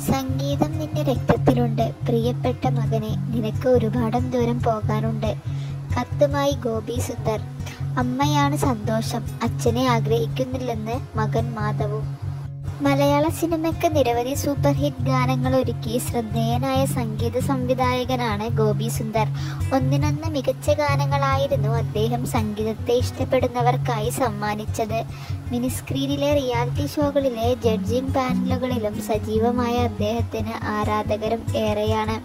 സംഗീതം നിന്റെ രക്തത്തിലുണ്ട് പ്രിയപ്പെട്ട മകനെ നിനക്ക് ഒരുപാട് ദൂരം പോകാനുണ്ട് കത്തുമായി ഗോപി സുന്ദർ അമ്മയാണ് സന്തോഷം അച്ഛനെ ആഗ്രഹിക്കുന്നില്ലെന്ന് മകൻ മാധവും മലയാള സിനിമയ്ക്ക് നിരവധി സൂപ്പർ ഹിറ്റ് ഗാനങ്ങൾ ഒരുക്കി ശ്രദ്ധേയനായ സംഗീത സംവിധായകനാണ് ഗോപി സുന്ദർ ഒന്നിനൊന്ന് മികച്ച ഗാനങ്ങളായിരുന്നു അദ്ദേഹം സംഗീതത്തെ ഇഷ്ടപ്പെടുന്നവർക്കായി സമ്മാനിച്ചത് മിനിസ്ക്രീനിലെ റിയാലിറ്റി ഷോകളിലെ ജഡ്ജിംഗ് പാനലുകളിലും സജീവമായ അദ്ദേഹത്തിന് ആരാധകരും ഏറെയാണ്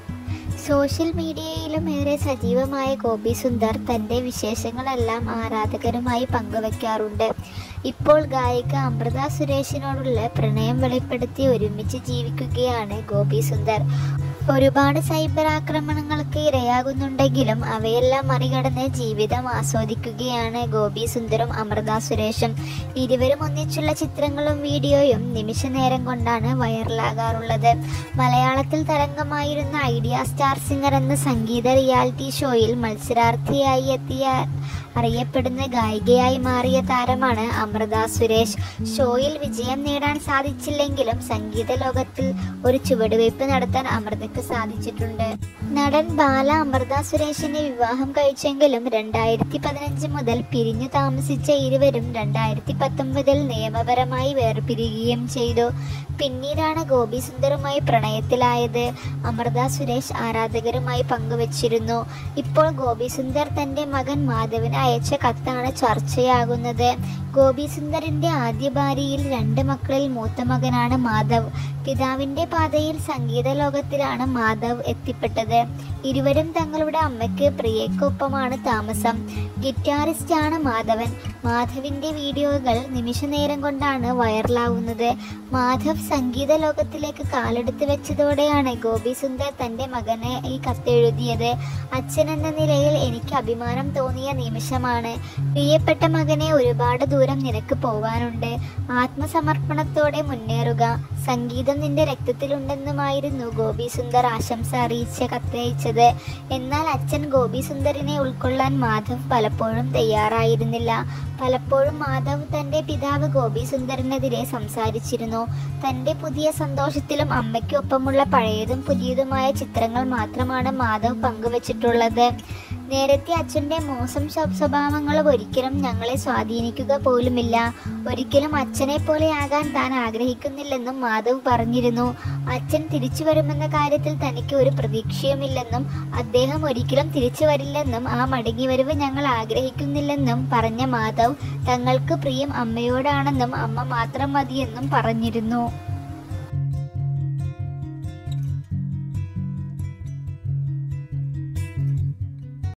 സോഷ്യൽ മീഡിയയിലും ഏറെ സജീവമായ ഗോപി സുന്ദർ തൻ്റെ വിശേഷങ്ങളെല്ലാം ആരാധകരുമായി പങ്കുവയ്ക്കാറുണ്ട് ഇപ്പോൾ ഗായിക അമൃത സുരേഷിനോടുള്ള പ്രണയം വെളിപ്പെടുത്തി ഒരുമിച്ച് ജീവിക്കുകയാണ് ഗോപി സുന്ദർ ഒരുപാട് സൈബർ ആക്രമണങ്ങൾക്ക് ഇരയാകുന്നുണ്ടെങ്കിലും അവയെല്ലാം മറികടന്ന് ജീവിതം ആസ്വദിക്കുകയാണ് ഗോപി സുന്ദറും അമൃത സുരേഷും ഇരുവരും ഒന്നിച്ചുള്ള ചിത്രങ്ങളും വീഡിയോയും നിമിഷ നേരം കൊണ്ടാണ് വൈറലാകാറുള്ളത് മലയാളത്തിൽ തരംഗമായിരുന്ന ഐഡിയ സ്റ്റാർ സിംഗർ എന്ന സംഗീത റിയാലിറ്റി ഷോയിൽ മത്സരാർത്ഥിയായി എത്തിയ അറിയപ്പെടുന്ന ഗായികയായി മാറിയ താരമാണ് അമൃത സുരേഷ് ഷോയിൽ വിജയം നേടാൻ സാധിച്ചില്ലെങ്കിലും സംഗീത ലോകത്തിൽ ഒരു ചുവടുവയ്പ് നടത്താൻ അമൃതയ്ക്ക് സാധിച്ചിട്ടുണ്ട് നടൻ ബാല അമൃത സുരേഷിനെ വിവാഹം കഴിച്ചെങ്കിലും രണ്ടായിരത്തി പതിനഞ്ച് മുതൽ പിരിഞ്ഞു താമസിച്ച ഇരുവരും രണ്ടായിരത്തി പത്തൊമ്പതിൽ നിയമപരമായി വേർപിരിയുകയും ചെയ്തു പിന്നീടാണ് ഗോപി സുന്ദറുമായി പ്രണയത്തിലായത് അമൃത സുരേഷ് ആരാധകരുമായി പങ്കുവച്ചിരുന്നു ഇപ്പോൾ ഗോപി സുന്ദർ തന്റെ മകൻ മാധവന് അയച്ച കത്താണ് ചർച്ചയാകുന്നത് ഗോപി സുന്ദറിന്റെ ആദ്യ ഭാര്യയിൽ രണ്ട് മക്കളിൽ മൂത്ത മകനാണ് മാധവ് പിതാവിന്റെ പാതയിൽ സംഗീത ലോകത്തിലാണ് മാധവ് എത്തിപ്പെട്ടത് ഇരുവരും തങ്ങളുടെ അമ്മയ്ക്ക് പ്രിയക്കൊപ്പമാണ് താമസം ഗിറ്റാറിസ്റ്റ് ആണ് മാധവൻ മാധവിന്റെ വീഡിയോകൾ നിമിഷ നേരം കൊണ്ടാണ് വൈറലാവുന്നത് മാധവ് സംഗീത ലോകത്തിലേക്ക് കാലെടുത്ത് വെച്ചതോടെയാണ് ഗോപി സുന്ദർ തന്റെ മകനെ ഈ കത്തെഴുതിയത് അച്ഛൻ എന്ന നിലയിൽ എനിക്ക് അഭിമാനം തോന്നിയ നിമിഷമാണ് പ്രിയപ്പെട്ട മകനെ ഒരുപാട് ദൂരം നിനക്ക് പോകാനുണ്ട് ആത്മസമർപ്പണത്തോടെ മുന്നേറുക സംഗീതം നിന്റെ രക്തത്തിലുണ്ടെന്നുമായിരുന്നു ഗോപി സുന്ദർ ആശംസ അറിയിച്ച കത്തയച്ചത് എന്നാൽ അച്ഛൻ ഗോപി സുന്ദറിനെ ഉൾക്കൊള്ളാൻ മാധവ് പലപ്പോഴും തയ്യാറായിരുന്നില്ല പലപ്പോഴും മാധവ് തന്റെ പിതാവ് ഗോപി സുന്ദറിനെതിരെ സംസാരിച്ചിരുന്നു തന്റെ പുതിയ സന്തോഷത്തിലും അമ്മയ്ക്കൊപ്പമുള്ള പഴയതും പുതിയതുമായ ചിത്രങ്ങൾ മാത്രമാണ് മാധവ് പങ്കുവച്ചിട്ടുള്ളത് നേരത്തെ അച്ഛൻ്റെ മോശം സ്വ- സ്വഭാവങ്ങളും ഒരിക്കലും ഞങ്ങളെ സ്വാധീനിക്കുക പോലുമില്ല ഒരിക്കലും അച്ഛനെ പോലെ ആകാൻ താൻ ആഗ്രഹിക്കുന്നില്ലെന്നും മാധവ് പറഞ്ഞിരുന്നു അച്ഛൻ തിരിച്ചു വരുമെന്ന കാര്യത്തിൽ തനിക്ക് ഒരു പ്രതീക്ഷയുമില്ലെന്നും അദ്ദേഹം ഒരിക്കലും തിരിച്ചു വരില്ലെന്നും ആ മടങ്ങിവരവ് ഞങ്ങൾ ആഗ്രഹിക്കുന്നില്ലെന്നും പറഞ്ഞ മാധവ് തങ്ങൾക്ക് പ്രിയം അമ്മയോടാണെന്നും അമ്മ മാത്രം മതിയെന്നും പറഞ്ഞിരുന്നു